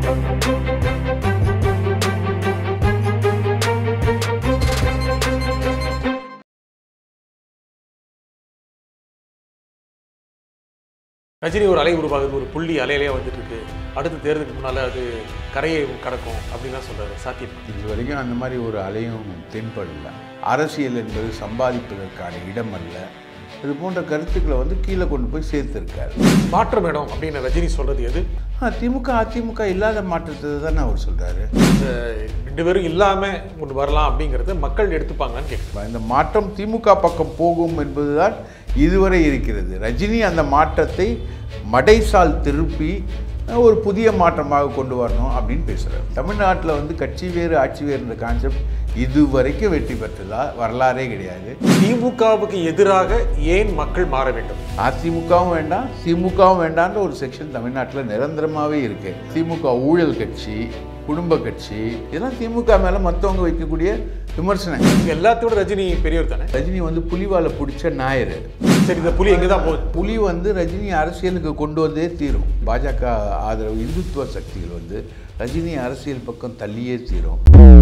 ரஜினி ஒரு அலை உருவாகுது ஒரு புள்ளி அலையிலேயே வந்துட்டு இருக்கு அடுத்த தேர்தலுக்கு முன்னால அது கரையை கடக்கும் அப்படின்லாம் சொல்றாரு சாத்தியம் இது வரைக்கும் அந்த மாதிரி ஒரு அலையும் தென்படல அரசியல் என்பது சம்பாதிப்பதற்கான இடம் அல்ல இது போன்ற கருத்துக்களை வந்து கீழே கொண்டு போய் சேர்த்துருக்காரு மாற்றம் வேணும் அப்படின்னு ரஜினி சொல்றது எது ஆ, திமுக அதிமுக இல்லாத மாற்றத்தை தானே அவர் சொல்கிறாரு இந்த ரெண்டு பேரும் இல்லாம ஒன்று வரலாம் அப்படிங்கறத மக்கள் எடுத்துப்பாங்கன்னு கேட்குறேன் இந்த மாற்றம் திமுக பக்கம் போகும் என்பதுதான் இதுவரை இருக்கிறது ரஜினி அந்த மாற்றத்தை மடைசால் திருப்பி ஒரு புதிய மாற்றமாக கொண்டு வரணும் அப்படின்னு பேசுகிறார் தமிழ்நாட்டில் வந்து கட்சி வேறு ஆட்சி வேறுன்ற கான்செப்ட் இதுவரைக்கும் வெற்றி பெற்றதா வரலாறே கிடையாது திமுகவுக்கு எதிராக ஏன் மக்கள் மாற வேண்டும் அதிமுகவும் வேண்டாம் திமுகவும் வேண்டான்ற ஒரு செக்ஷன் தமிழ்நாட்டில் நிரந்தரமாகவே இருக்கு திமுக ஊழல் கட்சி குடும்ப கட்சி இதெல்லாம் திமுக மேலே மற்றவங்க வைக்கக்கூடிய விமர்சனங்கள் இங்க எல்லாத்தோட ரஜினி பெரியவர் தானே ரஜினி வந்து புலிவாலை பிடிச்ச ஞாயிறு சரி இந்த புலி எங்க தான் போகுது புலி வந்து ரஜினி அரசியலுக்கு கொண்டு வந்தே தீரும் பாஜக ஆதரவு இந்துத்துவ சக்திகள் வந்து ரஜினி அரசியல் பக்கம் தள்ளியே தீரும்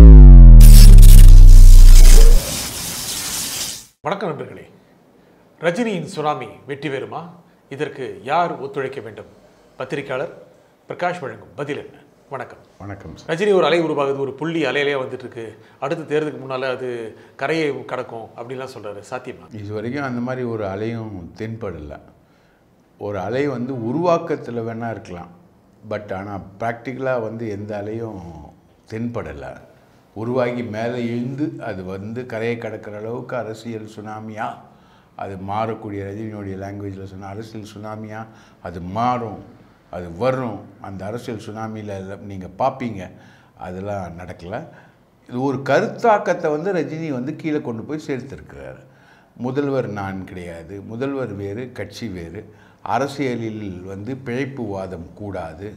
வணக்கம் நண்பர்களே ரஜினியின் சுனாமி வெற்றி பெறுமா இதற்கு யார் ஒத்துழைக்க வேண்டும் பத்திரிகையாளர் பிரகாஷ் வழங்கும் பதில் என்ன வணக்கம் வணக்கம் சார் ரஜினி ஒரு அலை உருவாகுது ஒரு புள்ளி அலையிலேயே வந்துட்டு இருக்கு அடுத்த தேர்தலுக்கு முன்னால அது கரையை கடக்கும் அப்படின்லாம் சொல்றாரு சாத்தியமா இது வரைக்கும் அந்த மாதிரி ஒரு அலையும் தென்படல ஒரு அலை வந்து உருவாக்கத்தில் வேணால் இருக்கலாம் பட் ஆனால் ப்ராக்டிக்கலாக வந்து எந்த அலையும் தென்படலை உருவாகி மேலே எழுந்து அது வந்து கரையை கடக்கிற அளவுக்கு அரசியல் சுனாமியா அது மாறக்கூடிய ரஜினியோடைய லாங்குவேஜில் சொன்ன அரசியல் சுனாமியா அது மாறும் அது வரும் அந்த அரசியல் சுனாமியில் நீங்கள் பார்ப்பீங்க அதெல்லாம் நடக்கலை இது ஒரு கருத்தாக்கத்தை வந்து ரஜினி வந்து கீழே கொண்டு போய் சேர்த்துருக்கிறார் முதல்வர் நான் கிடையாது முதல்வர் வேறு கட்சி வேறு அரசியலில் வந்து பிழைப்பு வாதம் கூடாது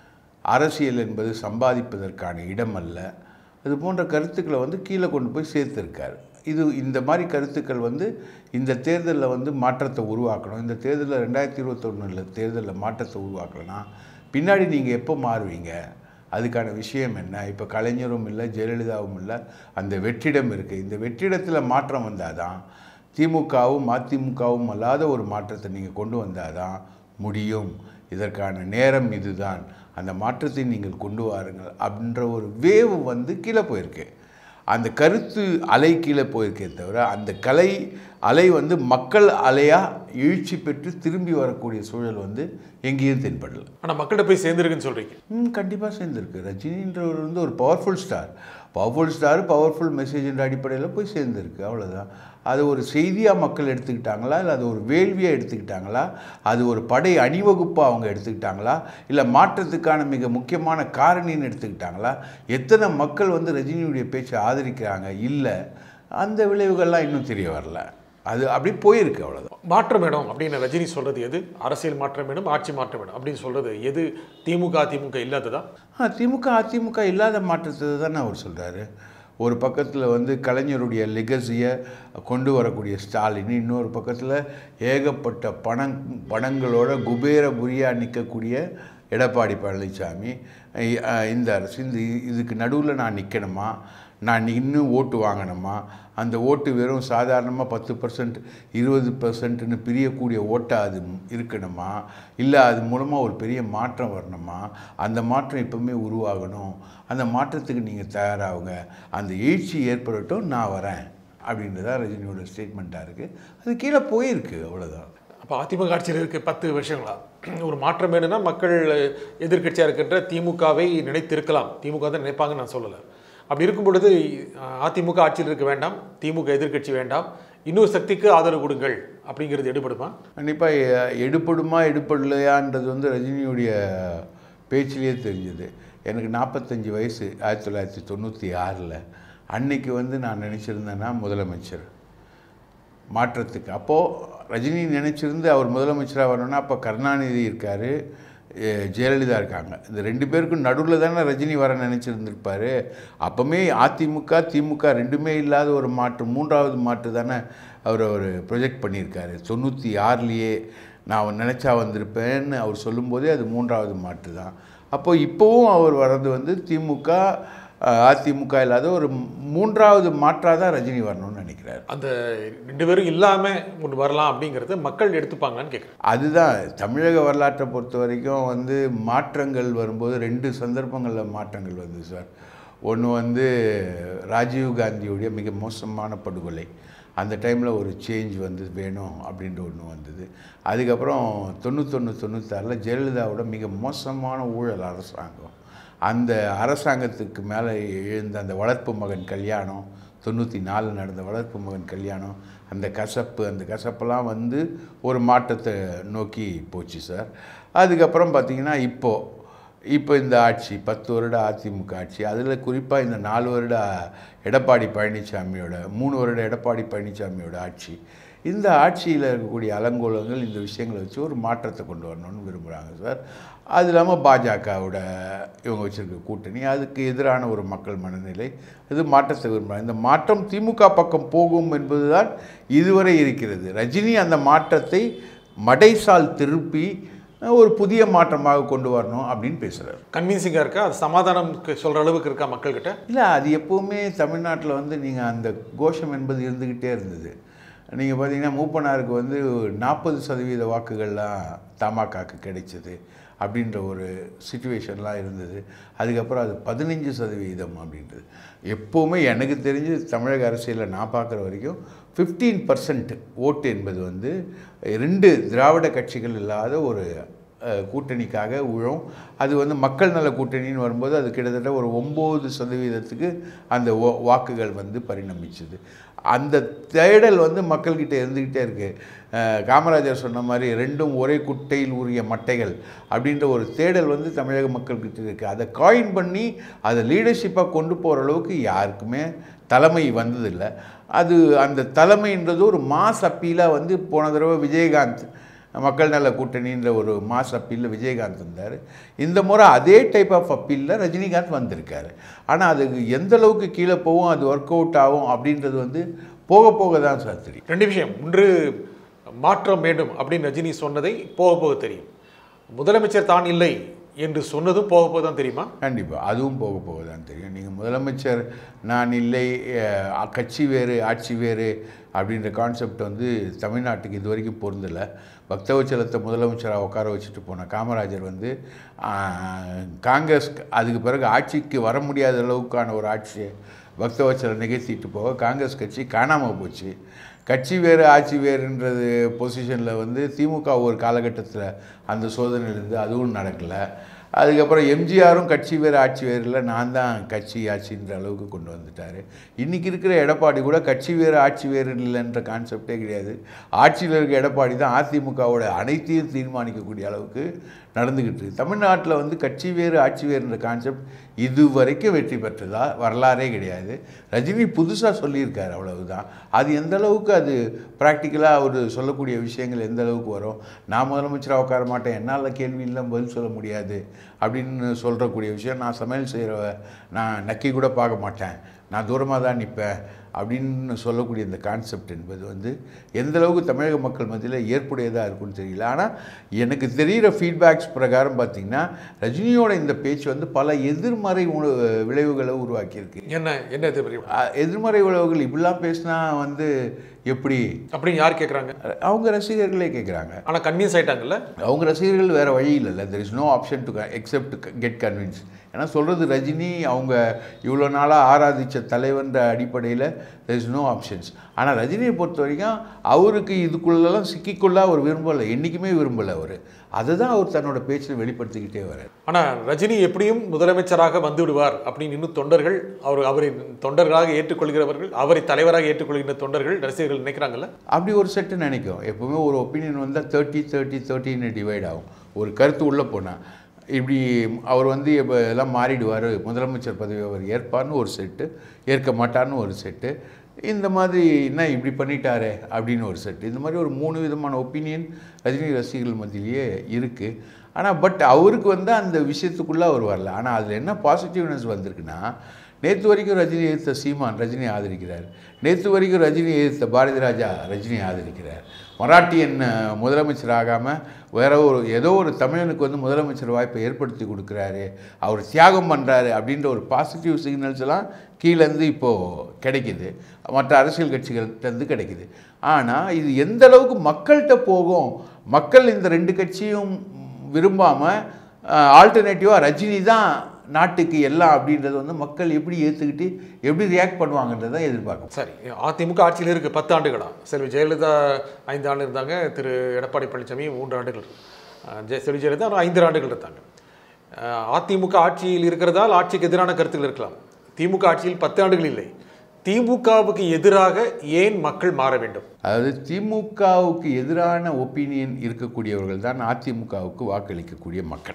அரசியல் என்பது சம்பாதிப்பதற்கான இடம் அல்ல இது போன்ற கருத்துக்களை வந்து கீழே கொண்டு போய் சேர்த்துருக்காரு இது இந்த மாதிரி கருத்துக்கள் வந்து இந்த தேர்தலில் வந்து மாற்றத்தை உருவாக்கணும் இந்த தேர்தலில் ரெண்டாயிரத்தி இருபத்தொன்னில் தேர்தலில் மாற்றத்தை உருவாக்கணும்னா பின்னாடி நீங்கள் எப்போ மாறுவீங்க அதுக்கான விஷயம் என்ன இப்போ கலைஞரும் இல்லை ஜெயலலிதாவும் இல்லை அந்த வெற்றிடம் இருக்குது இந்த வெற்றிடத்தில் மாற்றம் வந்தால் தான் திமுகவும் அதிமுகவும் அல்லாத ஒரு மாற்றத்தை நீங்கள் கொண்டு வந்தால் தான் முடியும் இதற்கான நேரம் இதுதான் அந்த மாற்றத்தை நீங்கள் கொண்டு வாருங்கள் அப்படின்ற ஒரு வேவு வந்து கீழே போயிருக்கு அந்த கருத்து அலை கீழே போயிருக்கே தவிர அந்த கலை அலை வந்து மக்கள் அலையாக எழுச்சி பெற்று திரும்பி வரக்கூடிய சூழல் வந்து எங்கேயும் தென்படல ஆனா மக்கள்கிட்ட போய் சேர்ந்துருக்குன்னு சொல்றீங்க ம் கண்டிப்பாக சேர்ந்துருக்கு ரஜினின்றவர் வந்து ஒரு powerful star powerful star powerful மெசேஜ்ன்ற அடிப்படையில் போய் சேர்ந்துருக்கு அவ்வளோதான் அது ஒரு செய்தியாக மக்கள் எடுத்துக்கிட்டாங்களா இல்லை அது ஒரு வேள்வியாக எடுத்துக்கிட்டாங்களா அது ஒரு படை அணிவகுப்பாக அவங்க எடுத்துக்கிட்டாங்களா இல்லை மாற்றத்துக்கான மிக முக்கியமான காரணின்னு எடுத்துக்கிட்டாங்களா எத்தனை மக்கள் வந்து ரஜினியுடைய பேச்சை ஆதரிக்கிறாங்க இல்லை அந்த விளைவுகள்லாம் இன்னும் தெரிய வரல அது அப்படி போயிருக்கு அவ்வளோதான் மாற்றம் வேணும் அப்படின்னு ரஜினி சொல்றது எது அரசியல் மாற்றம் வேணும் ஆட்சி மாற்றம் வேணும் அப்படின்னு சொல்றது எது திமுக அதிமுக இல்லாததா ஆ திமுக அதிமுக இல்லாத மாற்றத்தை தானே அவர் சொல்கிறாரு ஒரு பக்கத்தில் வந்து கலைஞருடைய லெகசியை கொண்டு வரக்கூடிய ஸ்டாலின் இன்னொரு பக்கத்தில் ஏகப்பட்ட பணம் பணங்களோட குபேரபுரியாக நிற்கக்கூடிய எடப்பாடி பழனிசாமி இ- அ, இந்த அரசு இந்த இ- இதுக்கு நடுவில் நான் நிற்கணுமா நான் இன்னும் ஓட்டு வாங்கணுமா அந்த ஓட்டு வெறும் சாதாரணமாக பத்து பர்சன்ட் இருபது பர்சன்ட்னு பிரியக்கூடிய ஓட்டாக அது இருக்கணுமா இல்லை அது மூலமாக ஒரு பெரிய மாற்றம் வரணுமா அந்த மாற்றம் எப்பவுமே உருவாகணும் அந்த மாற்றத்துக்கு நீங்கள் தயாராகுங்க அந்த எழுச்சி ஏற்படட்டும் நான் வரேன் அப்படின்றதா ரஜினியோட ஸ்டேட்மெண்ட்டாக இருக்குது அது கீழே போயிருக்கு அவ்வளோதான் அப்போ அதிமுக ஆட்சியில் இருக்க பத்து வருஷங்களா ஒரு மாற்றம் வேணும்னா மக்கள் எதிர்க்கட்சியாக இருக்கின்ற திமுகவை நினைத்திருக்கலாம் திமுக தான் நினைப்பாங்கன்னு நான் சொல்லலை அப்படி இருக்கும் பொழுது அஹ், அதிமுக ஆட்சியில் இருக்க வேண்டாம் திமுக எதிர்க்கட்சி வேண்டாம் இன்னொரு சக்திக்கு ஆதரவு கொடுங்கள் அப்படிங்கிறது எடுபடுமா கண்டிப்பாக எடுப்படுமா எடுப்படலையான்றது வந்து ரஜினியுடைய பேச்சிலேயே தெரிஞ்சது எனக்கு நாற்பத்தஞ்சு வயசு ஆயிரத்தி தொள்ளாயிரத்தி தொண்ணூற்றி ஆறில் அன்னைக்கு வந்து நான் நினச்சிருந்தேன்னா முதலமைச்சர் மாற்றத்துக்கு அப்போது ரஜினி நினச்சிருந்து அவர் முதலமைச்சராக வரணும்னா அப்போ கருணாநிதி இருக்கார் ஜெயலலிதா இருக்காங்க இந்த ரெண்டு பேருக்கும் நடுவில் தானே ரஜினி வர நினச்சிருந்துருப்பார் அப்போமே அதிமுக திமுக ரெண்டுமே இல்லாத ஒரு மாற்று மூன்றாவது மாற்று தானே அவர் அவர் ப்ரொஜெக்ட் பண்ணியிருக்காரு தொண்ணூற்றி ஆறுலேயே நான் நினச்சா வந்திருப்பேன்னு அவர் சொல்லும்போதே அது மூன்றாவது மாற்று தான் அப்போ இப்போவும் அவர் வர்றது வந்து திமுக அஹ், அதிமுக இல்லாத ஒரு மூன்றாவது மாற்றாக தான் ரஜினி வரணும்னு நினைக்கிறார் அந்த ரெண்டு பேரும் இல்லாம ஒன்று வரலாம் அப்படிங்கறது மக்கள் எடுத்துப்பாங்கன்னு கேட்குறேன் அதுதான் தமிழக வரலாற்றை பொறுத்த வரைக்கும் வந்து மாற்றங்கள் வரும்போது ரெண்டு சந்தர்ப்பங்களில் மாற்றங்கள் வந்து சார் ஒன்று வந்து ராஜீவ் காந்தியுடைய மிக மோசமான படுகொலை அந்த டைமில் ஒரு சேஞ்ச் வந்து வேணும் அப்படின்ற ஒன்று வந்தது அதுக்கப்புறம் தொண்ணூத்தொன்று தொண்ணூத்தாறில் ஜெயலலிதாவோட மிக மோசமான ஊழல் அரசாங்கம் அந்த அரசாங்கத்துக்கு மேலே எழுந்த அந்த வளர்ப்பு மகன் கல்யாணம் தொண்ணூற்றி நாலு நடந்த வளர்ப்பு மகன் கல்யாணம் அந்த கசப்பு அந்த கசப்பெல்லாம் வந்து ஒரு மாற்றத்தை நோக்கி போச்சு சார் அதுக்கப்புறம் பார்த்திங்கன்னா இப்போது இப்போ இந்த ஆட்சி பத்து வருட அதிமுக ஆட்சி அதில் குறிப்பாக இந்த நாலு வருட எடப்பாடி பழனிசாமியோட மூணு வருட எடப்பாடி பழனிசாமியோட ஆட்சி இந்த ஆட்சியில் இருக்கக்கூடிய அலங்கோலங்கள் இந்த விஷயங்களை வச்சு ஒரு மாற்றத்தை கொண்டு வரணும்னு விரும்புகிறாங்க சார் அது இல்லாமல் பாஜகவோட இவங்க வச்சுருக்க கூட்டணி அதுக்கு எதிரான ஒரு மக்கள் மனநிலை இது மாற்றத்தை விரும்புகிறாங்க இந்த மாற்றம் திமுக பக்கம் போகும் என்பதுதான் இதுவரை இருக்கிறது ரஜினி அந்த மாற்றத்தை மடைசால் திருப்பி ஒரு புதிய மாற்றமாக கொண்டு வரணும் அப்படின்னு பேசுகிறார் கன்வின்சிங்காக இருக்கா அது சமாதானம் சொல்ற அளவுக்கு இருக்கா மக்கள்கிட்ட இல்லை அது எப்போவுமே தமிழ்நாட்டில் வந்து நீங்கள் அந்த கோஷம் என்பது இருந்துக்கிட்டே இருந்தது நீங்கள் பார்த்தீங்கன்னா மூப்பனாருக்கு வந்து நாற்பது சதவீத வாக்குகள்லாம் தமாகாக்கு கிடைச்சது அப்படின்ற ஒரு சுச்சுவேஷன்லாம் இருந்தது அதுக்கப்புறம் அது பதினஞ்சு சதவீதம் அப்படின்றது எப்போவுமே எனக்கு தெரிஞ்சு தமிழக அரசியலில் நான் பார்க்குற வரைக்கும் ஃபிஃப்டீன் பர்சன்ட் ஓட்டு என்பது வந்து ரெண்டு திராவிட கட்சிகள் இல்லாத ஒரு அஹ், கூட்டணிக்காக உழும் அது வந்து மக்கள் நல கூட்டணின்னு வரும்போது அது கிட்டத்தட்ட ஒரு ஒம்பது சதவீதத்துக்கு அந்த ஓ- வாக்குகள் வந்து பரிணமிச்சுது அந்த தேடல் வந்து மக்கள்கிட்ட இருந்துக்கிட்டே இருக்குது காமராஜர் சொன்ன மாதிரி ரெண்டும் ஒரே குட்டையில் உரிய மட்டைகள் அப்படின்ற ஒரு தேடல் வந்து தமிழக மக்கள்கிட்ட இருக்குது அதை காயின் பண்ணி அதை லீடர்ஷிப்பாக கொண்டு போகிற அளவுக்கு யாருக்குமே தலைமை வந்ததில்லை அது அந்த தலைமைன்றது ஒரு மாஸ் அப்பீலாக வந்து போன தடவை விஜயகாந்த் மக்கள் நல கூட்டணின்ற ஒரு மாஸ் அப்பீலில் விஜயகாந்த் வந்தார் இந்த முறை அதே டைப் ஆஃப் அப்பீலில் ரஜினிகாந்த் வந்திருக்காரு ஆனால் அது எந்த அளவுக்கு கீழே போகும் அது ஒர்க் அவுட் ஆகும் அப்படின்றது வந்து போக போக தான் சார் தெரியும் ரெண்டு விஷயம் ஒன்று மாற்றம் வேண்டும் அப்படின்னு ரஜினி சொன்னதை போக போக தெரியும் முதலமைச்சர் தான் இல்லை என்று சொன்னதும் போக போக தான் தெரியுமா கண்டிப்பாக அதுவும் போக போக தான் தெரியும் நீங்கள் முதலமைச்சர் நான் இல்லை அஹ், கட்சி வேறு ஆட்சி வேறு அப்படின்ற கான்செப்ட் வந்து தமிழ்நாட்டுக்கு இது வரைக்கும் பொருந்தலை பக்தவச்சலத்தை முதலமைச்சராக உட்கார வச்சுட்டு போன காமராஜர் வந்து ஆஹ், காங்கிரஸ் அதுக்கு பிறகு ஆட்சிக்கு வர முடியாத அளவுக்கான ஒரு ஆட்சியை பக்தவச்சலம் நிகழ்த்திட்டு போக காங்கிரஸ் கட்சி காணாமல் போச்சு கட்சி வேறு ஆட்சி வேறுன்றது பொசிஷனில் வந்து திமுக ஒரு காலகட்டத்தில் அந்த சோதனையில் இருந்து அதுவும் நடக்கலை அதுக்கப்புறம் எம்ஜிஆரும் கட்சி வேறு ஆட்சி வேறு இல்லை நான் தான் கட்சி ஆட்சின்ற அளவுக்கு கொண்டு வந்துட்டார் இன்றைக்கி இருக்கிற எடப்பாடி கூட கட்சி வேறு ஆட்சி வேறு இல்லைன்ற கான்செப்டே கிடையாது ஆட்சியில் இருக்க எடப்பாடி தான் அதிமுகவோட அனைத்தையும் தீர்மானிக்கக்கூடிய அளவுக்கு நடந்துக்கிட்டு இருக்கு தமிழ்நாட்டில் வந்து கட்சி வேறு ஆட்சி வேறுன்ற கான்செப்ட் இது வரைக்கும் வெற்றி பெற்றதா வரலாறே கிடையாது ரஜினி புதுசாக சொல்லியிருக்காரு அவ்வளவுதான் அது எந்த அளவுக்கு அது ப்ராக்டிக்கலாக அவர் சொல்லக்கூடிய விஷயங்கள் எந்த அளவுக்கு வரும் நான் முதலமைச்சராக உட்கார மாட்டேன் என்னால் கேள்வி இல்லை பதில் சொல்ல முடியாது அப்படின்னு சொல்கிறக்கூடிய விஷயம் நான் சமையல் செய்கிறவ நான் நக்கி கூட பார்க்க மாட்டேன் நான் தூரமாக தான் நிற்பேன் அப்படின்னு சொல்லக்கூடிய இந்த கான்செப்ட் என்பது வந்து எந்த அளவுக்கு தமிழக மக்கள் மத்தியில் ஏற்புடையதாக இருக்கும்னு தெரியல ஆனால் எனக்கு தெரிகிற ஃபீட்பேக்ஸ் பிரகாரம் பார்த்திங்கன்னா ரஜினியோட இந்த பேச்சு வந்து பல எதிர்மறை உண- விளைவுகளை உருவாக்கியிருக்கு என்ன என்ன எதிர்பார்ப்பு? அஹ் எதிர்மறை விளைவுகள் இப்படிலாம் பேசினா வந்து எப்படி அப்படின்னு யார் கேட்குறாங்க அவங்க ரசிகர்களே கேட்குறாங்க ஆனால் கன்வின்ஸ் ஆயிட்டாங்கல்ல அவங்க ரசிகர்கள் வேறு வழி இல்லைல்ல there is no option to except get convince ஏன்னா சொல்கிறது ரஜினி அவங்க இவ்வளோ நாளாக ஆராதித்த தலைவன்ற அடிப்படையில் தெர் இஸ் நோ ஆப்ஷன்ஸ் ஆனால் ரஜினியை பொறுத்த வரைக்கும் அவருக்கு இதுக்குள்ளெல்லாம் சிக்கிக்கொள்ள அவர் விரும்பலை என்றைக்குமே விரும்பலை அவர் அதை தான் அவர் தன்னோட பேச்சில் வெளிப்படுத்திக்கிட்டே வர்றார் ஆனால் ரஜினி எப்படியும் முதலமைச்சராக வந்து விடுவார் அப்படின்னு இன்னும் தொண்டர்கள் அவர் அவரை தொண்டர்களாக ஏற்றுக்கொள்கிறவர்கள் அவரை தலைவராக ஏற்றுக்கொள்கின்ற தொண்டர்கள் ரசிகர்கள் நினைக்கிறாங்கல்ல அப்படி ஒரு செட்டு நினைக்கும் எப்போவுமே ஒரு ஒப்பீனியன் வந்தால் தேர்ட்டி தேர்ட்டி தேர்ட்டின்னு டிவைட் ஆகும் ஒரு கருத்து உள்ளே போனால் இப்படி அவர் வந்து இப்போ எல்லாம் மாறிடுவார் முதலமைச்சர் பதவி அவர் ஏற்பார்னு ஒரு செட்டு ஏற்க மாட்டார்னு ஒரு செட்டு இந்த மாதிரி என்ன இப்படி பண்ணிட்டாரே அப்படின்னு ஒரு செட்டு இந்த மாதிரி ஒரு மூணு விதமான ஒப்பீனியன் ரஜினி ரசிகர்கள் மத்தியிலேயே இருக்குது ஆனால் பட் அவருக்கு வந்து அந்த விஷயத்துக்குள்ளே அவர் வரல ஆனால் அதில் என்ன பாசிட்டிவ்னஸ் வந்திருக்குன்னா நேற்று வரைக்கும் ரஜினி எதிர்த்த சீமான் ரஜினி ஆதரிக்கிறார் நேற்று வரைக்கும் ரஜினி எதிர்த்த பாரதி ராஜா ரஜினி ஆதரிக்கிறார் மராட்டியன் அஹ், முதலமைச்சர் ஆகாமல் வேற ஒரு ஏதோ ஒரு தமிழனுக்கு வந்து முதலமைச்சர் வாய்ப்பை ஏற்படுத்தி கொடுக்குறாரு அவர் தியாகம் பண்ணுறாரு அப்படின்ற ஒரு பாசிட்டிவ் சிக்னல்ஸ் எல்லாம் கீழேருந்து இப்போது கிடைக்குது மற்ற அரசியல் கட்சிகள்கிட்டருந்து கிடைக்குது ஆனால் இது எந்த அளவுக்கு மக்கள்கிட்ட போகும் மக்கள் இந்த ரெண்டு கட்சியும் விரும்பாமல் ஆல்டர்னேட்டிவாக ரஜினி தான் நாட்டுக்கு எல்லாம் அப்படின்றத வந்து மக்கள் எப்படி ஏற்றுக்கிட்டு எப்படி ரியாக்ட் பண்ணுவாங்கன்றதை எதிர்பார்க்கணும் சரி அதிமுக ஆட்சியில் இருக்கு பத்து ஆண்டுகளா செல்வி ஜெயலலிதா ஐந்து ஆண்டு இருந்தாங்க திரு எடப்பாடி பழனிசாமி மூன்று ஆண்டுகள் அஹ், ஜெய செல்வி ஜெயலலிதா ஒரு ஐந்து ஆண்டுகள் இருந்தாங்க அஹ், அதிமுக ஆட்சியில் இருக்கிறதால் ஆட்சிக்கு எதிரான கருத்துக்கள் இருக்கலாம் திமுக ஆட்சியில் பத்து ஆண்டுகள் இல்லை திமுகவுக்கு எதிராக ஏன் மக்கள் மாற வேண்டும் அதாவது திமுகவுக்கு எதிரான ஒப்பீனியன் இருக்கக்கூடியவர்கள் தான் அதிமுகவுக்கு வாக்களிக்கக்கூடிய மக்கள்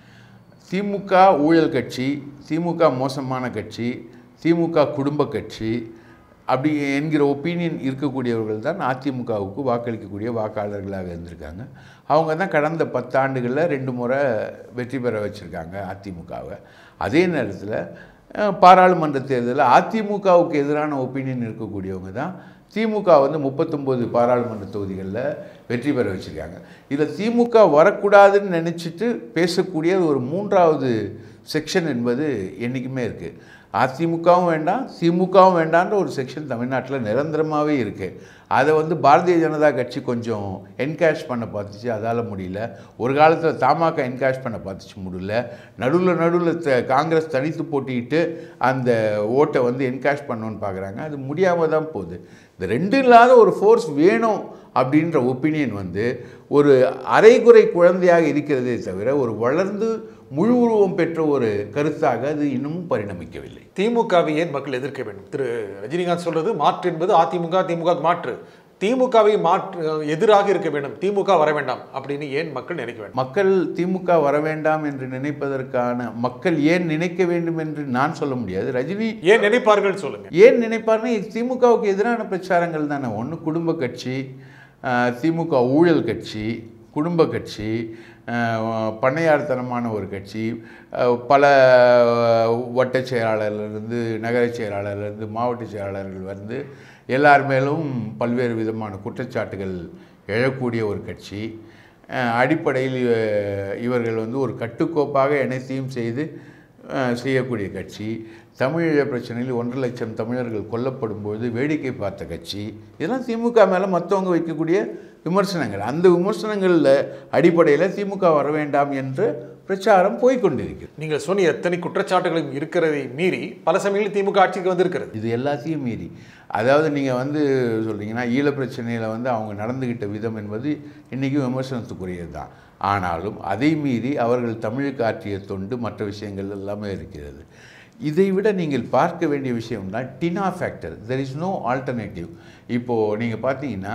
திமுக ஊழல் கட்சி திமுக மோசமான கட்சி திமுக குடும்ப கட்சி அப்படி என்கிற ஒப்பீனியன் இருக்கக்கூடியவர்கள் தான் அதிமுகவுக்கு வாக்களிக்கக்கூடிய வாக்காளர்களாக இருந்திருக்காங்க அவங்க தான் கடந்த பத்தாண்டுகளில் ரெண்டு முறை வெற்றி பெற வச்சுருக்காங்க அதிமுகவை அதே நேரத்தில் அஹ், பாராளுமன்ற தேர்தலில் அதிமுகவுக்கு எதிரான ஒப்பீனியன் இருக்கக்கூடியவங்க தான் திமுக வந்து முப்பத்தொம்போது பாராளுமன்ற தொகுதிகளில் வெற்றி பெற வச்சுருக்காங்க இதில் திமுக வரக்கூடாதுன்னு நினச்சிட்டு பேசக்கூடிய ஒரு மூன்றாவது செக்ஷன் என்பது என்றைக்குமே இருக்குது அதிமுகவும் வேண்டாம் திமுகவும் வேண்டான்ற ஒரு செக்ஷன் தமிழ்நாட்டில் நிரந்தரமாகவே இருக்குது அதை வந்து பாரதிய ஜனதா கட்சி கொஞ்சம் என்கேஷ் பண்ண பார்த்துச்சு அதால் முடியல ஒரு காலத்தில் தமாக என்கேஷ் பண்ண பார்த்துச்சு முடியல நடுவில் நடுவில் த- காங்கிரஸ் தனித்து போட்டிக்கிட்டு அந்த ஓட்டை வந்து என்கேஷ் பண்ணணும்னு பார்க்குறாங்க அது முடியாமல் தான் போகுது இந்த ரெண்டு இல்லாத ஒரு ஃபோர்ஸ் வேணும் அப்படின்ற ஒப்பீனியன் வந்து ஒரு அரைகுறை குழந்தையாக இருக்கிறதே தவிர ஒரு வளர்ந்து முழு உருவம் பெற்ற ஒரு கருத்தாக அது இன்னமும் பரிணமிக்கவில்லை திமுகவை ஏன் மக்கள் எதிர்க்க வேண்டும் திரு ரஜினிகாந்த் சொல்றது மாற்று என்பது அதிமுக திமுக மாற்று திமுகவை மாற்று எதிராக இருக்க வேண்டும் திமுக வர வேண்டாம் அப்படின்னு ஏன் மக்கள் நினைக்க வேண்டும் மக்கள் திமுக வர வேண்டாம் என்று நினைப்பதற்கான மக்கள் ஏன் நினைக்க வேண்டும் என்று நான் சொல்ல முடியாது ரஜினி ஏன் நினைப்பார்கள் சொல்லுங்க ஏன் நினைப்பார்னா இது திமுகவுக்கு எதிரான பிரச்சாரங்கள் தானே ஒன்று குடும்ப கட்சி ஆஹ், திமுக ஊழல் கட்சி குடும்ப கட்சி ஆஹ், பண்ணையார்த்தனமான ஒரு கட்சி ஆஹ், பல வட்ட செயலாளர்லேருந்து நகர செயலாளர்லேருந்து மாவட்ட செயலாளர்கள் வந்து எல்லார் மேலும் பல்வேறு விதமான குற்றச்சாட்டுகள் எழக்கூடிய ஒரு கட்சி அஹ் அடிப்படையில் இவ- இவர்கள் வந்து ஒரு கட்டுக்கோப்பாக அனைத்தையும் செய்து அஹ், செய்யக்கூடிய கட்சி தமிழீழ பிரச்சனையில் ஒன்றரை லட்சம் தமிழர்கள் கொல்லப்படும் பொழுது வேடிக்கை பார்த்த கட்சி இதெல்லாம் திமுக மேலே மற்றவங்க வைக்கக்கூடிய விமர்சனங்கள் அந்த விமர்சனங்களில் அடிப்படையில் திமுக வர வேண்டாம் என்று பிரச்சாரம் போய்க்கொண்டிருக்கிறது நீங்கள் சொன்ன எத்தனை குற்றச்சாட்டுகளும் இருக்கிறதை மீறி பல சமயங்களில் திமுக ஆட்சிக்கு வந்திருக்கிறது இது எல்லாத்தையும் மீறி அதாவது நீங்கள் வந்து சொல்கிறீங்கன்னா ஈழ பிரச்சனையில் வந்து அவங்க நடந்துக்கிட்ட விதம் என்பது இன்றைக்கும் விமர்சனத்துக்குரியது தான் ஆனாலும் அதை மீறி அவர்கள் தமிழுக்கு ஆற்றிய தொண்டு மற்ற விஷயங்கள் எல்லாமே இருக்கிறது இதை விட நீங்கள் பார்க்க வேண்டிய விஷயம்னா TINA factor there is no alternative இப்போது நீங்கள் பார்த்தீங்கன்னா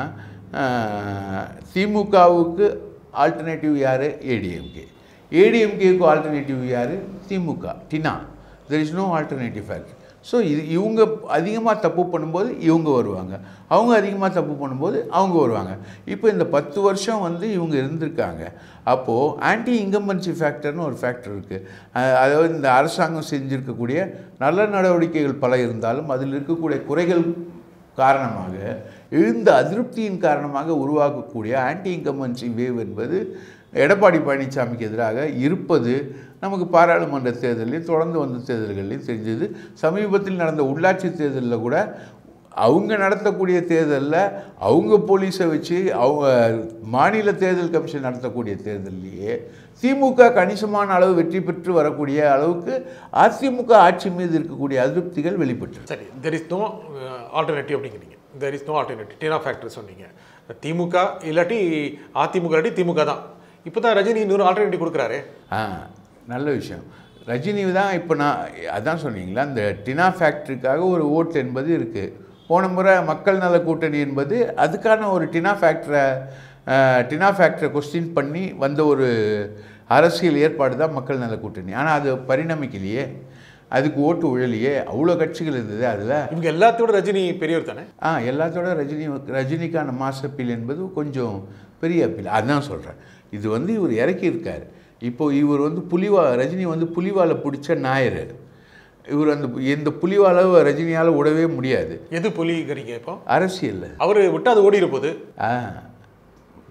ஆஹ், திமுகவுக்கு ஆல்டர்னேட்டிவ் யார் ஏடிஎம்கே ஏடிஎம்கேக்கு ஆல்டர்னேட்டிவ் யார் DMK TINA there is no alternative factor so இது இவங்க அதிகமாக தப்பு பண்ணும்போது இவங்க வருவாங்க அவங்க அதிகமாக தப்பு பண்ணும்போது அவங்க வருவாங்க இப்போ இந்த பத்து வருஷம் வந்து இவங்க இருந்திருக்காங்க அப்போது ஆன்டி இன்கம்பன்சி ஃபேக்டர்னு ஒரு ஃபேக்டர் இருக்குது அதாவது இந்த அரசாங்கம் செஞ்சுருக்கக்கூடிய நல்ல நடவடிக்கைகள் பல இருந்தாலும் அதில் இருக்கக்கூடிய குறைகள் காரணமாக எழுந்த அதிருப்தியின் காரணமாக உருவாக்கக்கூடிய ஆன்டி இன்கம்பன்சி வேவ் என்பது எடப்பாடி பழனிசாமிக்கு எதிராக இருப்பது நமக்கு பாராளுமன்ற தேர்தலையும் தொடர்ந்து வந்த தேர்தல்கள்லையும் தெரிஞ்சது சமீபத்தில் நடந்த உள்ளாட்சி தேர்தலில் கூட அவங்க நடத்தக்கூடிய தேர்தலில் அவங்க போலீஸை வச்சு அவங்க மாநில தேர்தல் கமிஷன் நடத்தக்கூடிய தேர்தல்லையே திமுக கணிசமான அளவு வெற்றி பெற்று வரக்கூடிய அளவுக்கு அதிமுக ஆட்சி மீது இருக்கக்கூடிய அதிருப்திகள் வெளிப்பட்டு சரி தெர் இஸ் நோ ஆல்டர்னேட்டிவ் அப்படிங்கிறீங்க there is no alternative TINA factor சொன்னீங்க திமுக இல்லாட்டி அதிமுக இல்லாட்டி திமுக தான் இப்போ தான் ரஜினி இன்னொரு ஆல்டர்னேட்டிவ் கொடுக்குறாரு ஆ நல்ல விஷயம் ரஜினி தான் இப்போ நான் அதான் சொன்னீங்களா இந்த டினா ஃபேக்ட்ரிக்காக ஒரு ஓட்டு என்பது இருக்குது போன முறை மக்கள் நல கூட்டணி என்பது அதுக்கான ஒரு டினா ஃபேக்டரை டினா ஃபேக்டரை கொஸ்டின் பண்ணி வந்த ஒரு அரசியல் ஏற்பாடு தான் மக்கள் நல கூட்டணி ஆனால் அது பரிணமிக்கலையே அதுக்கு ஓட்டு உழலையே அவ்வளோ கட்சிகள் இருந்தது அதில் இவங்க எல்லாத்தோட ரஜினி பெரியவர் தானே ஆ எல்லாத்தோட ரஜினி ரஜினிக்கான மாஸ் அப்பீல் என்பது கொஞ்சம் பெரிய அப்பீல் அதான் சொல்கிறேன் இது வந்து இவர் இறக்கியிருக்கார் இப்போ இவர் வந்து புலிவா ரஜினி வந்து புலிவாலை பிடிச்ச நாயர் இவர் அந்த இந்த புலிவாலை ரஜினியால் விடவே முடியாது எது புலிங்கிறீங்க இப்போ அரசியலில் அவர் விட்டு அது ஓடிட போகுது ஆ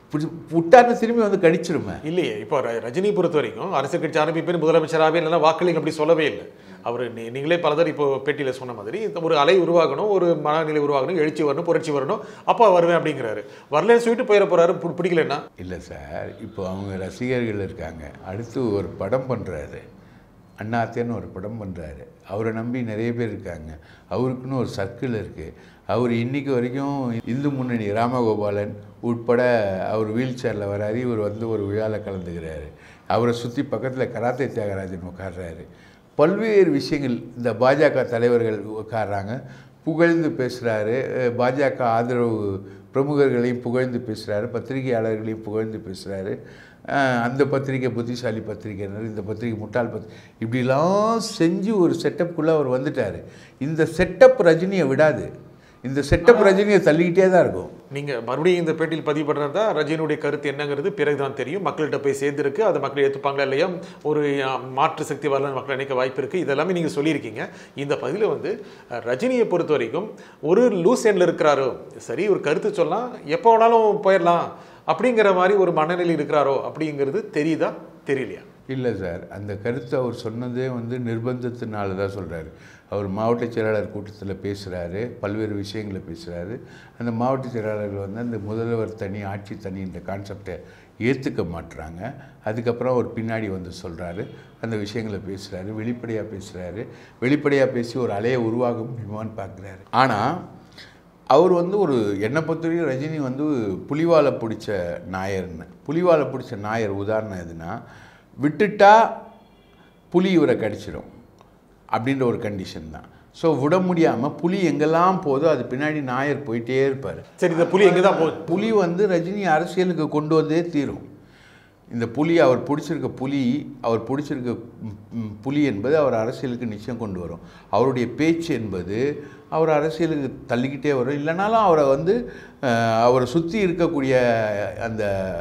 பிடிச்சி விட்டாருன்னு திரும்பி வந்து கடிச்சிருமே இல்லையே இப்போ ர- ரஜினி பொறுத்த வரைக்கும் அரசியல் கட்சி ஆரம்பிப்பேன் முதலமைச்சராகவே இல்லைன்னா வாக்களிங்க அப்படி சொல்லவே இல்லை அவர் நீ- நீங்களே பலதர் இப்போ பேட்டியில் சொன்ன மாதிரி இந்த ஒரு அலை உருவாகணும் ஒரு மனநிலை உருவாகணும் எழுச்சி வரணும் புரட்சி வரணும் அப்பா வருவேன் அப்படிங்கிறாரு வரலன்னு சொல்லிட்டு போயிட போறாரு பு- பிடிக்கலன்னா இல்லை சார் இப்போ அவங்க ரசிகர்கள் இருக்காங்க அடுத்து ஒரு படம் பண்ணுறாரு அண்ணாத்தேன்னு ஒரு படம் பண்ணுறாரு அவரை நம்பி நிறைய பேர் இருக்காங்க அவருக்குன்னு ஒரு சர்க்கிள் இருக்குது அவர் இன்னைக்கு வரைக்கும் இந்து முன்னணி ராமகோபாலன் உட்பட அவர் வீல் சேரில் வராரு இவர் வந்து ஒரு விழாவில் கலந்துக்கிறாரு அவரை சுற்றி பக்கத்தில் கராத்தே தியாகராஜன் உட்கார்றாரு பல்வேறு விஷயங்கள் இந்த பாஜக தலைவர்கள் உட்கார்றாங்க புகழ்ந்து பேசுகிறாரு பாஜக ஆதரவு பிரமுகர்களையும் புகழ்ந்து பேசுகிறாரு பத்திரிகையாளர்களையும் புகழ்ந்து பேசுகிறாரு அந்த பத்திரிக்கை புத்திசாலி பத்திரிகையினர் இந்த பத்திரிக்கை முட்டாள் பத்திரிகை இப்படிலாம் செஞ்சு ஒரு செட்டப்புக்குள்ளே அவர் வந்துட்டார் இந்த செட்டப் ரஜினியை விடாது இந்த செட்டப் ரஜினியை தள்ளிக்கிட்டே தான் இருக்கும் நீங்க மறுபடியும் இந்த பேட்டியில் பதிவு பண்ணுறதா ரஜினியுடைய கருத்து என்னங்கிறது பிறகுதான் தெரியும் மக்கள்கிட்ட போய் சேர்ந்துருக்கு அதை மக்கள் ஏற்றுப்பாங்களா இல்லையா ஒரு அஹ், மாற்று சக்தி வரலன்னு மக்கள் நினைக்க வாய்ப்பு இருக்கு இதெல்லாமே நீங்க சொல்லியிருக்கீங்க இந்த பதிவில் வந்து அஹ், ரஜினியை பொறுத்த வரைக்கும் ஒரு லூஸ் எண்ட்ல இருக்கிறாரோ சரி ஒரு கருத்து சொல்லலாம் எப்போ வேணாலும் போயிடலாம் அப்படிங்கிற மாதிரி ஒரு மனநிலை இருக்கிறாரோ அப்படிங்கிறது தெரியுதா தெரியலையா இல்லை சார் அந்த கருத்தை அவர் சொன்னதே வந்து நிர்பந்தத்தினால தான் சொல்கிறாரு அவர் மாவட்ட செயலாளர் கூட்டத்தில் பேசுகிறாரு பல்வேறு விஷயங்களை பேசுகிறாரு அந்த மாவட்ட செயலாளர்கள் வந்து அந்த முதல்வர் தனி ஆட்சி தனின்ற கான்செப்டை ஏற்றுக்க மாட்டுறாங்க அதுக்கப்புறம் அவர் பின்னாடி வந்து சொல்கிறாரு அந்த விஷயங்களை பேசுகிறாரு வெளிப்படையாக பேசுகிறாரு வெளிப்படையாக பேசி ஒரு அலையை உருவாக முடியுமான்னு பார்க்குறாரு ஆனால் அவர் வந்து ஒரு என்னை பொறுத்தவரைக்கும் ரஜினி வந்து புலிவாலை பிடிச்ச நாயர்னு புலிவாலை பிடிச்ச நாயர் உதாரணம் எதுனா விட்டுட்டா புலி இவரை கடிச்சிடும் அப்படின்ற ஒரு கண்டிஷன் தான் ஸோ விட முடியாமல் புலி எங்கெல்லாம் போதோ அது பின்னாடி நாயர் போயிட்டே இருப்பார் சரி இந்த புலி எங்கே தான் போகுது புலி வந்து ரஜினி அரசியலுக்கு கொண்டு வந்தே தீரும் இந்த புலி அவர் பிடிச்சிருக்க புலி அவர் பிடிச்சிருக்க ம், ம், புலி என்பது அவர் அரசியலுக்கு நிச்சயம் கொண்டு வரும் அவருடைய பேச்சு என்பது அவர் அரசியலுக்கு தள்ளிக்கிட்டே வரும் இல்லைனாலும் அவரை வந்து அஹ், அவரை சுற்றி இருக்கக்கூடிய அந்த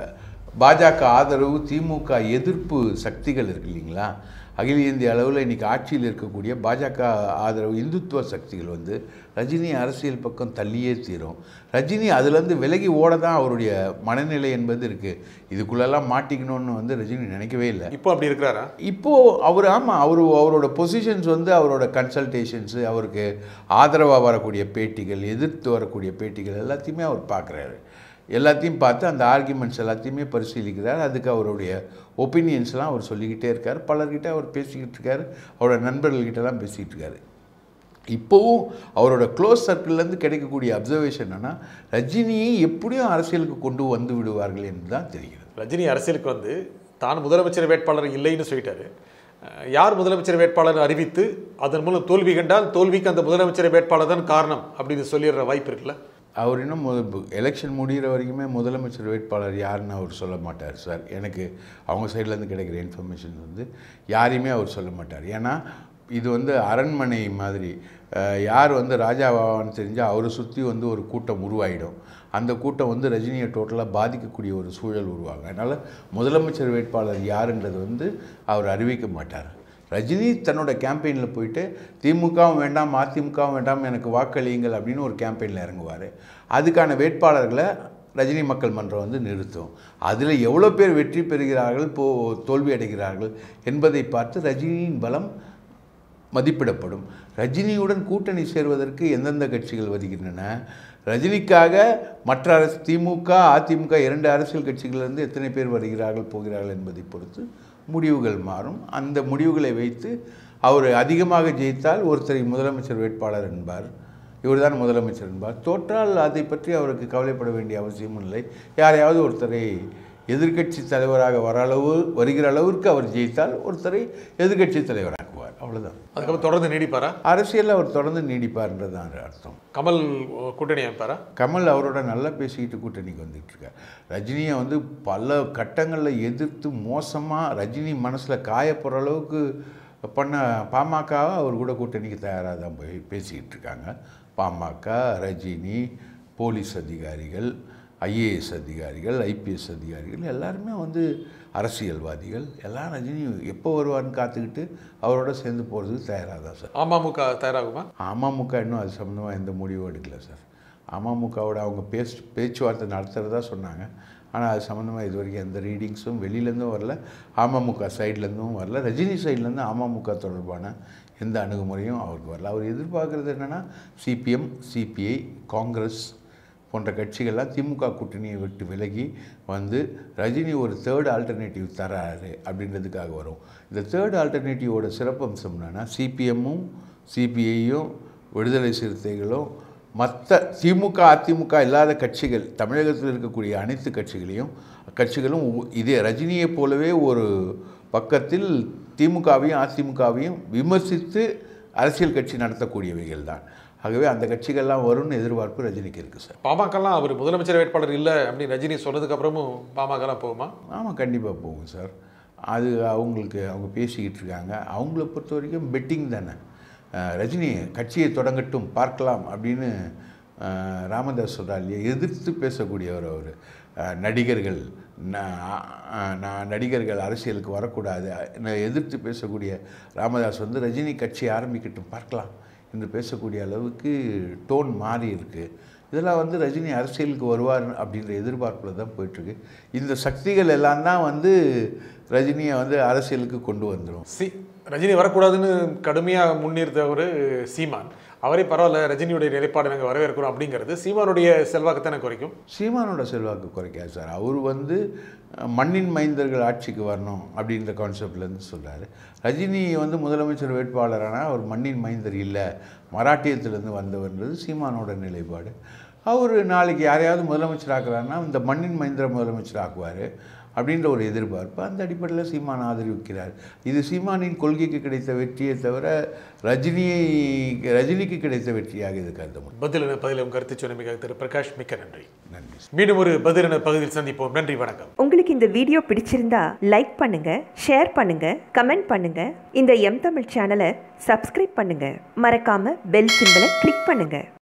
பாஜக ஆதரவு திமுக எதிர்ப்பு சக்திகள் இருக்கு இல்லைங்களா அகில இந்திய அளவில் இன்றைக்கி ஆட்சியில் இருக்கக்கூடிய பாஜக ஆதரவு இந்துத்துவ சக்திகள் வந்து ரஜினி அரசியல் பக்கம் தள்ளியே தீரும் ரஜினி அதுலேருந்து விலகி ஓட தான் அவருடைய மனநிலை என்பது இருக்குது இதுக்குள்ளெல்லாம் மாட்டிக்கணும்னு வந்து ரஜினி நினைக்கவே இல்லை இப்போ அப்படி இருக்கிறாரா இப்போது அவர் ஆமாம் அவர் அவரோட பொசிஷன்ஸ் வந்து அவரோட கன்சல்டேஷன்ஸு அவருக்கு ஆதரவாக வரக்கூடிய பேட்டிகள் எதிர்த்து வரக்கூடிய பேட்டிகள் எல்லாத்தையுமே அவர் பார்க்குறாரு எல்லாத்தையும் பார்த்து அந்த ஆர்கியூமெண்ட்ஸ் எல்லாத்தையுமே பரிசீலிக்கிறார் அதுக்கு அவருடைய ஒப்பீனியன்ஸ்லாம் அவர் சொல்லிக்கிட்டே இருக்கார் பலர்கிட்ட அவர் பேசிக்கிட்டு இருக்காரு அவரோட நண்பர்கள்கிட்டலாம் பேசிக்கிட்டு இருக்காரு இப்போவும் அவரோட க்ளோஸ் சர்க்கிள்லேருந்து கிடைக்கக்கூடிய அப்சர்வேஷன் என்னன்னா ரஜினியை எப்படியும் அரசியலுக்கு கொண்டு வந்து விடுவார்கள் என்று தான் தெரிகிறது ரஜினி அரசியலுக்கு வந்து தான் முதலமைச்சர் வேட்பாளர் இல்லைன்னு சொல்லிட்டாரு அஹ் யார் முதலமைச்சர் வேட்பாளர் அறிவித்து அதன் மூலம் தோல்வி கண்டால் தோல்விக்கு அந்த முதலமைச்சர் வேட்பாளர் தான் காரணம் அப்படின்னு சொல்லிடுற வாய்ப்பு இருக்குல்ல அவர் இன்னும் எலெக்ஷன் முடிகிற வரைக்குமே முதலமைச்சர் வேட்பாளர் யாருன்னு அவர் சொல்ல மாட்டார் சார் எனக்கு அவங்க சைட்லேருந்து கிடைக்கிற இன்ஃபர்மேஷன் வந்து யாரையுமே அவர் சொல்ல மாட்டார் ஏன்னா இது வந்து அரண்மனை மாதிரி அஹ், யார் வந்து ராஜாவான்னு தெரிஞ்சால் அவரை சுற்றி வந்து ஒரு கூட்டம் உருவாயிடும் அந்த கூட்டம் வந்து ரஜினியை டோட்டலாக பாதிக்கக்கூடிய ஒரு சூழல் உருவாகும் அதனால் முதலமைச்சர் வேட்பாளர் யாருன்றது வந்து அவர் அறிவிக்க மாட்டார் ரஜினி தன்னோட கேம்பெயினில் போயிட்டு திமுகவும் வேண்டாம் அதிமுகவும் வேண்டாம் எனக்கு வாக்களியுங்கள் அப்படின்னு ஒரு கேம்பெயினில் இறங்குவார் அதுக்கான வேட்பாளர்களை ரஜினி மக்கள் மன்றம் வந்து நிறுத்தும் அதில் எவ்வளோ பேர் வெற்றி பெறுகிறார்கள் போ தோல்வி அடைகிறார்கள் என்பதை பார்த்து ரஜினியின் பலம் மதிப்பிடப்படும் ரஜினியுடன் கூட்டணி சேர்வதற்கு எந்தெந்த கட்சிகள் வருகின்றன ரஜினிக்காக மற்ற அரசு திமுக அதிமுக இரண்டு அரசியல் கட்சிகளிலிருந்து எத்தனை பேர் வருகிறார்கள் போகிறார்கள் என்பதை பொறுத்து முடிவுகள் மாறும் அந்த முடிவுகளை வைத்து அவர் அதிகமாக ஜெயித்தால் ஒருத்தரை முதலமைச்சர் வேட்பாளர் என்பார் இவர்தான் முதலமைச்சர் என்பார் தோற்றால் அதை பற்றி அவருக்கு கவலைப்பட வேண்டிய அவசியமும் இல்லை யாரையாவது ஒருத்தரை எதிர்க்கட்சி தலைவராக வர அளவு வருகிற அளவிற்கு அவர் ஜெயித்தால் ஒருத்தரை எதிர்க்கட்சி தலைவராக்குவார் அவ்வளவுதான் அதுக்கப்புறம் தொடர்ந்து நீடிப்பாரா அரசியலில் அவர் தொடர்ந்து நீடிப்பார்ன்றது தான் அர்த்தம் கமல் கூட்டணி அமைப்பாரா கமல் அவரோட நல்லா பேசிக்கிட்டு கூட்டணிக்கு வந்துட்டு இருக்கார் ரஜினியை வந்து பல கட்டங்களில் எதிர்த்து மோசமாக ரஜினி மனசில் காயப்படுற அளவுக்கு பண்ண பாமகவை அவர் கூட கூட்டணிக்கு தயாராக தான் போய் பேசிக்கிட்டு இருக்காங்க பாமக ரஜினி போலீஸ் அதிகாரிகள் ஐஏஎஸ் அதிகாரிகள் ஐபிஎஸ் அதிகாரிகள் எல்லாருமே வந்து அரசியல்வாதிகள் எல்லாம் ரஜினி எப்போ வருவார்னு காத்துக்கிட்டு அவரோட சேர்ந்து போகிறதுக்கு தயாராக தான் சார் அமமுக தயாராகுமா அமமுக இன்னும் அது சம்மந்தமாக எந்த முடிவும் எடுக்கல சார் அமமுகவோட அவங்க பேச்சு பேச்சுவார்த்தை நடத்துகிறதா சொன்னாங்க ஆனால் அது சம்மந்தமாக இது வரைக்கும் எந்த ரீடிங்ஸும் வெளியிலேருந்தும் வரல அமமுக சைட்லேருந்தும் வரல ரஜினி சைட்லேருந்து அமமுக தொடர்பான எந்த அணுகுமுறையும் அவருக்கு வரல அவர் எதிர்பார்க்குறது என்னென்னா சிபிஎம் சிபிஐ காங்கிரஸ் போன்ற கட்சிகள்லாம் திமுக கூட்டணியை விட்டு விலகி வந்து ரஜினி ஒரு தேர்ட் ஆல்டர்னேட்டிவ் தராரு அப்படின்றதுக்காக வரும் இந்த தேர்ட் ஆல்டர்னேட்டிவோட சிறப்பம்சம் என்னென்னா சிபிஎம்மும் சிபிஐயும் விடுதலை சிறுத்தைகளும் மற்ற திமுக அதிமுக இல்லாத கட்சிகள் தமிழகத்தில் இருக்கக்கூடிய அனைத்து கட்சிகளையும் கட்சிகளும் ஒ- இதே ரஜினியைப் போலவே ஒரு பக்கத்தில் திமுகவையும் அதிமுகவையும் விமர்சித்து அரசியல் கட்சி நடத்தக்கூடியவைகள் தான் ஆகவே அந்த கட்சிகள்லாம் வரும்னு எதிர்பார்ப்பு ரஜினிக்கு இருக்குது சார் பாமகலாம் அவர் முதலமைச்சர் வேட்பாளர் இல்லை அப்படின்னு ரஜினி சொன்னதுக்கு அப்புறமும் பாமகலாம் போகுமா ஆமாம் கண்டிப்பாக போகும் சார் அது அவங்களுக்கு அவங்க பேசிக்கிட்டு இருக்காங்க அவங்கள பொறுத்த வரைக்கும் பெட்டிங் தானே அஹ், ரஜினி கட்சியை தொடங்கட்டும் பார்க்கலாம் அப்படின்னு அஹ், ராமதாஸ் சொல்கிறார் இல்லையா எதிர்த்து பேசக்கூடியவர் அவர் அஹ், நடிகர்கள் நான் அஹ், நான் நடிகர்கள் அரசியலுக்கு வரக்கூடாது நான் எதிர்த்து பேசக்கூடிய ராமதாஸ் வந்து ரஜினி கட்சி ஆரம்பிக்கட்டும் பார்க்கலாம் என்று பேசக்கூடிய அளவுக்கு டோன் மாறி இருக்குது இதெல்லாம் வந்து ரஜினி அரசியலுக்கு வருவார் அப்படின்ற எதிர்பார்ப்பில் தான் போயிட்டுருக்கு இந்த சக்திகள் எல்லாம் தான் வந்து ரஜினியை வந்து அரசியலுக்கு கொண்டு வந்துடும் சி ரஜினி வரக்கூடாதுன்னு கடுமையாக முன்னிறுத்தவர் சீமான் அவரே பரவாயில்ல ரஜினியுடைய நிலைப்பாடு நாங்கள் வரவேற்கிறோம் அப்படிங்கிறது சீமானுடைய செல்வாக்குத்தானே குறைக்கும் சீமானோட செல்வாக்கு குறைக்காது சார் அவர் வந்து அஹ், மண்ணின் மைந்தர்கள் ஆட்சிக்கு வரணும் அப்படின்ற கான்செப்ட்லேருந்து சொல்றாரு ரஜினி வந்து முதலமைச்சர் வேட்பாளரானா அவர் மண்ணின் மைந்தர் இல்லை மராட்டியத்திலேருந்து வந்தவர்ன்றது சீமானோட நிலைப்பாடு அவர் நாளைக்கு யாரையாவது முதலமைச்சர் ஆக்குறாருன்னா இந்த மண்ணின் மைந்தரை முதலமைச்சர் ஆக்குவார் அப்படின்ற ஒரு எதிர்பார்ப்பு அந்த அடிப்படையில் சீமான் ஆதரிக்கிறார் இது சீமானின் கொள்கைக்கு கிடைத்த வெற்றியை தவிர ரஜினியை ரஜினிக்கு கிடைத்த வெற்றியாக இது கருத முடியும் பதிலென பதிலும் கருத்து சொன்னமைக்காக திரு பிரகாஷ் மிக்க நன்றி நன்றி மீண்டும் ஒரு பதிலென பகுதியில் சந்திப்போம் நன்றி வணக்கம் உங்களுக்கு இந்த வீடியோ பிடிச்சிருந்தா லைக் பண்ணுங்க ஷேர் பண்ணுங்க கமெண்ட் பண்ணுங்க இந்த எம் தமிழ் சேனலை சப்ஸ்கிரைப் பண்ணுங்க மறக்காம பெல் சிம்பலை கிளிக் பண்ணுங்க